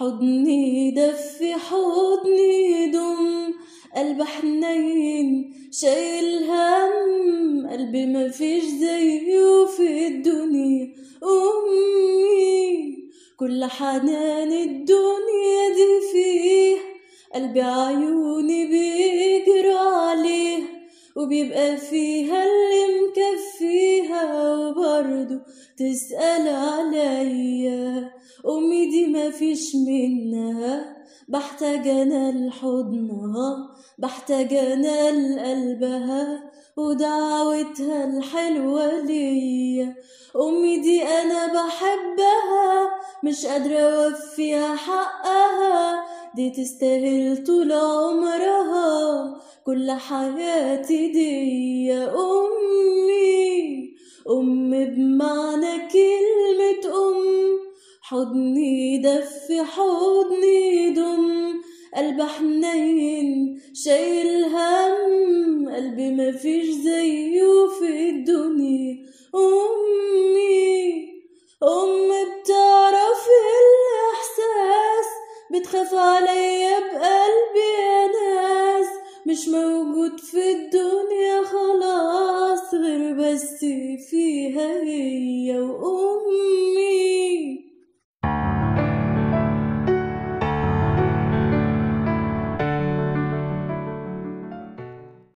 حضني دفي حضني دم قلب حنين شايل هم قلبي ما فيش زيه في الدنيا أمي كل حنان الدنيا دي فيه قلبي عيوني بيجروا عليه وبيبقى فيها اللي مكفيها وبرضه تسأل عليا أمي دي مفيش منها بحتاج أنا لحضنها بحتاج أنا لقلبها ودعوتها الحلوة ليا أمي دي أنا بحبها مش قادرة أوفيها حقها دي تستاهل طول عمرها كل حياتي دي يا أمي أم بمعنى كلمة أم حضني دفي حضني دم قلب حنين شايل هم قلبي مفيش زيه في الدنيا أمي أم بتعرف الإحساس بتخاف عليا بقلبي يا ناس مش موجود في الدنيا خلاص غير بس فيها هي وأمي